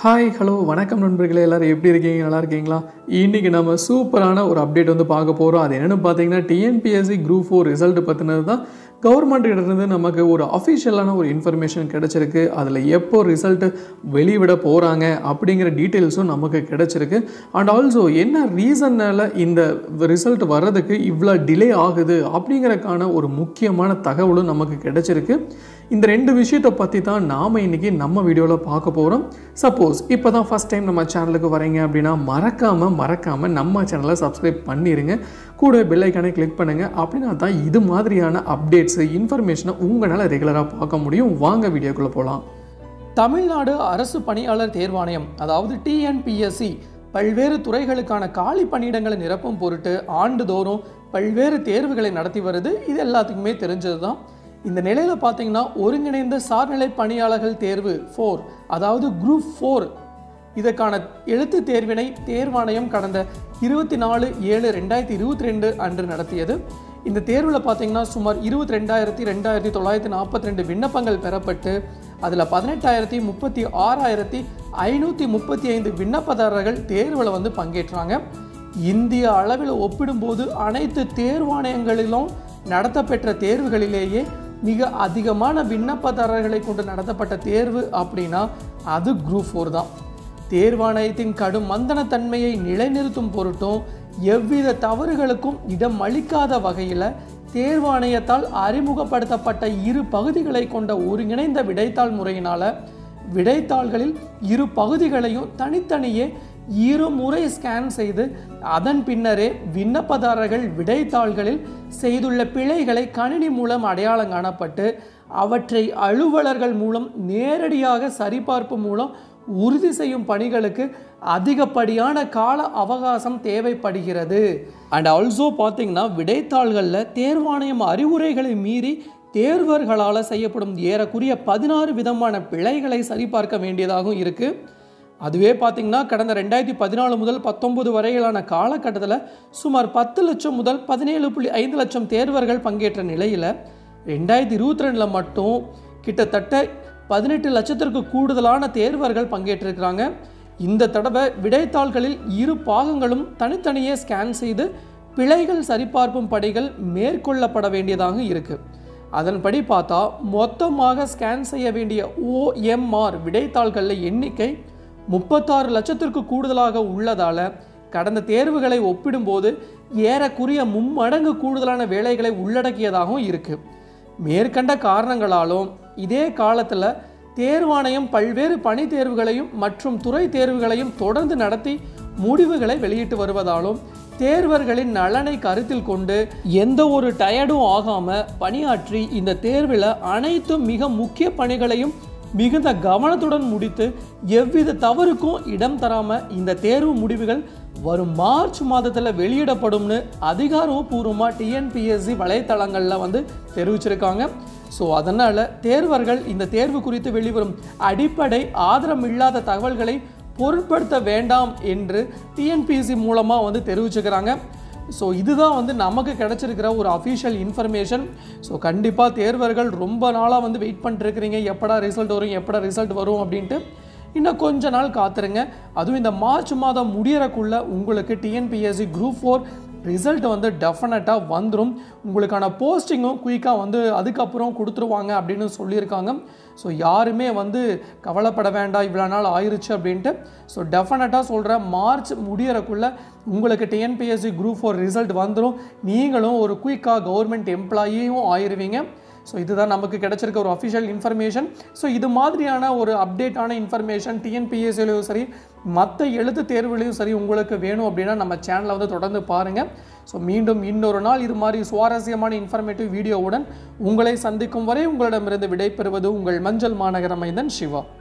hi hello வணக்கம் நண்பர்களே எல்லாரும் எப்படி இருக்கீங்க நல்லா இருக்கீங்களா இன்றைக்கி நம்ம சூப்பரான ஒரு அப்டேட் வந்து பார்க்க போகிறோம் அது என்னென்னு பார்த்தீங்கன்னா டிஎன்பிஎஸ்சி குரூப் ஃபோர் ரிசல்ட் பற்றினது தான் கவர்மெண்ட் இருந்து நமக்கு ஒரு அஃபிஷியலான ஒரு இன்ஃபர்மேஷன் கிடச்சிருக்கு அதில் எப்போ ரிசல்ட்டு வெளிவிட போகிறாங்க அப்படிங்கிற டீட்டெயில்ஸும் நமக்கு கிடச்சிருக்கு அண்ட் ஆல்சோ என்ன ரீசன்னால் இந்த ரிசல்ட் வர்றதுக்கு இவ்வளோ டிலே ஆகுது அப்படிங்கிறக்கான ஒரு முக்கியமான தகவலும் நமக்கு கிடச்சிருக்கு இந்த ரெண்டு விஷயத்தை பற்றி தான் நாம் இன்றைக்கி நம்ம வீடியோவில் பார்க்க போகிறோம் சப்போஸ் இப்போ தான் ஃபஸ்ட் டைம் நம்ம சேனலுக்கு வரீங்க அப்படின்னா மறக்காமல் மறக்காமல் நம்ம சேனலை சப்ஸ்கிரைப் பண்ணிடுங்க கூட பெல் ஐக்கானை கிளிக் பண்ணுங்கள் அப்படின்னா தான் இது மாதிரியான அப்டேட்ஸு இன்ஃபர்மேஷனை உங்களால் ரெகுலராக பார்க்க முடியும் வாங்க வீடியோக்குள்ளே போகலாம் தமிழ்நாடு அரசு பணியாளர் தேர்வாணையம் அதாவது டிஎன்பிஎஸ்சி பல்வேறு துறைகளுக்கான காலி பணியிடங்களை நிரப்பும் பொருட்டு ஆண்டுதோறும் பல்வேறு தேர்வுகளை நடத்தி வருது இது எல்லாத்துக்குமே தெரிஞ்சது தான் இந்த நிலையில் பார்த்தீங்கன்னா ஒருங்கிணைந்த சார்நிலை பணியாளர்கள் தேர்வு ஃபோர் அதாவது குரூப் ஃபோர் இதற்கான எழுத்து தேர்வினை தேர்வாணையம் கடந்த இருபத்தி நாலு ஏழு ரெண்டாயிரத்தி இருபத்தி ரெண்டு அன்று நடத்தியது இந்த தேர்வில் பார்த்தீங்கன்னா சுமார் இருபத்தி ரெண்டாயிரத்தி ரெண்டாயிரத்தி தொள்ளாயிரத்தி நாற்பத்தி ரெண்டு விண்ணப்பங்கள் பெறப்பட்டு அதில் பதினெட்டாயிரத்தி முப்பத்தி ஆறாயிரத்தி ஐநூற்றி முப்பத்தி ஐந்து விண்ணப்பதாரர்கள் தேர்வில் வந்து பங்கேற்றாங்க இந்திய அளவில் ஒப்பிடும்போது அனைத்து தேர்வாணையங்களிலும் நடத்தப்பெற்ற தேர்வுகளிலேயே மிக அதிகமான விண்ணப்பதாரர்களை கொண்டு நடத்தப்பட்ட தேர்வு அப்படின்னா அது குரூப் ஃபோர் தான் தேர்வாணையத்தின் கடும் மந்தனத்தன்மையை நிலைநிறுத்தும் பொருட்டும் எவ்வித தவறுகளுக்கும் இடம் அளிக்காத வகையில் தேர்வாணையத்தால் அறிமுகப்படுத்தப்பட்ட இரு பகுதிகளை கொண்ட ஒருங்கிணைந்த விடைத்தாள் முறையினால் விடைத்தாள்களில் இரு பகுதிகளையும் தனித்தனியே இருமுறை ஸ்கேன் செய்து அதன் பின்னரே விண்ணப்பதாரர்கள் விடைத்தாள்களில் செய்துள்ள பிழைகளை கணினி மூலம் அடையாளம் காணப்பட்டு அவற்றை அலுவலர்கள் மூலம் நேரடியாக சரிபார்ப்பு மூலம் உறுதி செய்யும் பணிகளுக்கு அதிகப்படியான கால அவகாசம் தேவைப்படுகிறது அண்ட் ஆல்சோ பார்த்தீங்கன்னா விடைத்தாள்களில் தேர்வாணையம் அறிவுரைகளை மீறி தேர்வர்களால் செய்யப்படும் ஏறக்குறைய பதினாறு விதமான பிழைகளை சரிபார்க்க வேண்டியதாகவும் இருக்குது அதுவே பார்த்திங்கன்னா கடந்த ரெண்டாயிரத்தி பதினாலு முதல் பத்தொன்பது வரையிலான காலகட்டத்தில் சுமார் பத்து லட்சம் முதல் பதினேழு புள்ளி ஐந்து லட்சம் தேர்வர்கள் பங்கேற்ற நிலையில் ரெண்டாயிரத்தி இருபத்தி ரெண்டில் மட்டும் கிட்டத்தட்ட பதினெட்டு லட்சத்திற்கு கூடுதலான தேர்வர்கள் பங்கேற்றிருக்கிறாங்க இந்த தடவை விடைத்தாள்களில் இரு பாகங்களும் தனித்தனியே ஸ்கேன் செய்து பிழைகள் சரிபார்ப்பும் பணிகள் மேற்கொள்ளப்பட வேண்டியதாக இருக்குது அதன்படி பார்த்தா மொத்தமாக ஸ்கேன் செய்ய வேண்டிய ஓஎம்ஆர் விடைத்தாள்களில் எண்ணிக்கை முப்பத்தாறு லட்சத்திற்கு கூடுதலாக உள்ளதால் கடந்த தேர்வுகளை ஒப்பிடும்போது ஏறக்குறைய மும்மடங்கு கூடுதலான வேலைகளை உள்ளடக்கியதாகவும் இருக்குது மேற்கண்ட காரணங்களாலும் இதே காலத்தில் தேர்வாணையம் பல்வேறு பணி தேர்வுகளையும் மற்றும் துறை தேர்வுகளையும் தொடர்ந்து நடத்தி முடிவுகளை வெளியிட்டு வருவதாலும் தேர்வர்களின் நலனை கருத்தில் கொண்டு எந்த ஒரு டயர்டும் ஆகாமல் பணியாற்றி இந்த தேர்வில் அனைத்து மிக முக்கிய பணிகளையும் மிகுந்த கவனத்துடன் முடித்து எவ்வித தவறுக்கும் இடம் தராமல் இந்த தேர்வு முடிவுகள் வரும் மார்ச் மாதத்தில் வெளியிடப்படும்னு அதிகாரப்பூர்வமாக டிஎன்பிஎஸ்சி வலைத்தளங்களில் வந்து தெரிவிச்சிருக்காங்க ஸோ அதனால் தேர்வர்கள் இந்த தேர்வு குறித்து வெளிவரும் அடிப்படை ஆதரமில்லாத தகவல்களை பொருட்படுத்த வேண்டாம் என்று டிஎன்பிஎஸ்சி மூலமாக வந்து தெரிவிச்சுக்கிறாங்க ஸோ இதுதான் வந்து நமக்கு கிடச்சிருக்கிற ஒரு அஃபிஷியல் இன்ஃபர்மேஷன் ஸோ கண்டிப்பாக தேர்வர்கள் ரொம்ப நாளாக வந்து வெயிட் பண்ணிட்டுருக்கிறீங்க எப்படா ரிசல்ட் வரும் எப்படா ரிசல்ட் வரும் அப்படின்ட்டு இன்னும் கொஞ்ச நாள் காத்துருங்க அதுவும் இந்த மார்ச் மாதம் முடியறக்குள்ள உங்களுக்கு டிஎன்பிஎஸ்சி குரூப் ஃபோர் ரிசல்ட் வந்து டெஃபினட்டாக வந்துடும் உங்களுக்கான போஸ்டிங்கும் குயிக்காக வந்து அதுக்கப்புறம் கொடுத்துருவாங்க அப்படின்னு சொல்லியிருக்காங்க ஸோ யாருமே வந்து கவலைப்பட வேண்டாம் இவ்வளோ நாள் ஆயிருச்சு அப்படின்ட்டு ஸோ டெஃபினட்டாக சொல்கிறேன் மார்ச் முடியறக்குள்ள உங்களுக்கு டிஎன்பிஎஸ்சி குரூப் ஃபோர் ரிசல்ட் வந்துடும் நீங்களும் ஒரு குயிக்காக கவர்மெண்ட் எம்ப்ளாயியும் ஆயிருவீங்க ஸோ இதுதான் நமக்கு கிடைச்சிருக்க ஒரு அஃபிஷியல் இன்ஃபர்மேஷன் ஸோ இது மாதிரியான ஒரு அப்டேட்டான இன்ஃபர்மேஷன் டிஎன்பிஎஸ்சிலையும் சரி மற்ற எழுத்து தேர்வுலையும் சரி உங்களுக்கு வேணும் அப்படின்னா நம்ம சேனலை வந்து தொடர்ந்து பாருங்கள் ஸோ மீண்டும் இன்னொரு நாள் இது மாதிரி சுவாரஸ்யமான இன்ஃபர்மேட்டிவ் வீடியோவுடன் உங்களை சந்திக்கும் வரை உங்களிடமிருந்து விடைபெறுவது உங்கள் மஞ்சள் மாநகர மைந்தன் சிவா